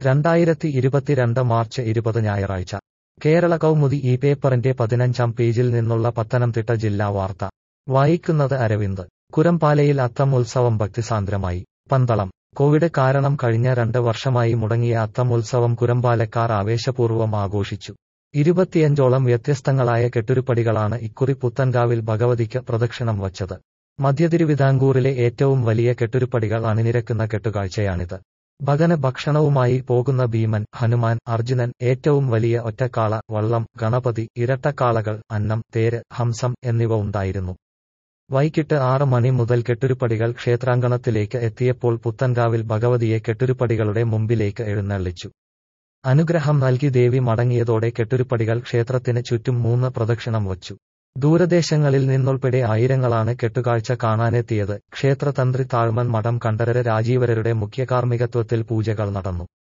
രണ്ടായിരത്തി ഇരുപത്തിരണ്ട് മാർച്ച് ഇരുപത് ഞായറാഴ്ച കേരള കൗമുദി ഈ പേപ്പറിന്റെ പതിനഞ്ചാം പേജിൽ നിന്നുള്ള പത്തനംതിട്ട ജില്ലാ വാർത്ത വായിക്കുന്നത് അരവിന്ദ് കുരമ്പാലയിൽ അത്തം ഉത്സവം ഭക്തിസാന്ദ്രമായി പന്തളം കോവിഡ് കാരണം കഴിഞ്ഞ രണ്ട് വർഷമായി മുടങ്ങിയ അത്തം ഉത്സവം കുരമ്പാലക്കാർ ആവേശപൂർവ്വം ആഘോഷിച്ചു ഇരുപത്തിയഞ്ചോളം വ്യത്യസ്തങ്ങളായ കെട്ടുരുപ്പടികളാണ് ഇക്കുറി പുത്തൻകാവിൽ ഭഗവതിക്ക് പ്രദക്ഷിണം വച്ചത് മധ്യതിരുവിതാംകൂറിലെ ഏറ്റവും വലിയ കെട്ടുരുപ്പടികൾ അണിനിരക്കുന്ന കെട്ടുകാഴ്ചയാണിത് ഭഗന ഭക്ഷണവുമായി പോകുന്ന ഭീമൻ ഹനുമാൻ അർജുനൻ ഏറ്റവും വലിയ ഒറ്റക്കാള വള്ളം ഗണപതി ഇരട്ടക്കാളകൾ അന്നം തേര് ഹംസം എന്നിവ ഉണ്ടായിരുന്നു വൈകിട്ട് ആറ് മണി മുതൽ കെട്ടുരുപ്പടികൾ ക്ഷേത്രാങ്കണത്തിലേക്ക് എത്തിയപ്പോൾ പുത്തൻകാവിൽ ഭഗവതിയെ കെട്ടുരുപ്പടികളുടെ മുമ്പിലേക്ക് എഴുന്നള്ളിച്ചു അനുഗ്രഹം നൽകി ദേവി മടങ്ങിയതോടെ കെട്ടുരുപ്പടികൾ ക്ഷേത്രത്തിന് ചുറ്റും മൂന്ന് പ്രദക്ഷിണം വച്ചു ദൂരദേശങ്ങളിൽ നിന്നുൾപ്പെടെ ആയിരങ്ങളാണ് കെട്ടുകാഴ്ച കാണാനെത്തിയത് ക്ഷേത്രതന്ത്രി താഴ്മൺ മഠം കണ്ഠരര് രാജീവരരുടെ മുഖ്യകാർമ്മികത്വത്തിൽ പൂജകൾ നടന്നു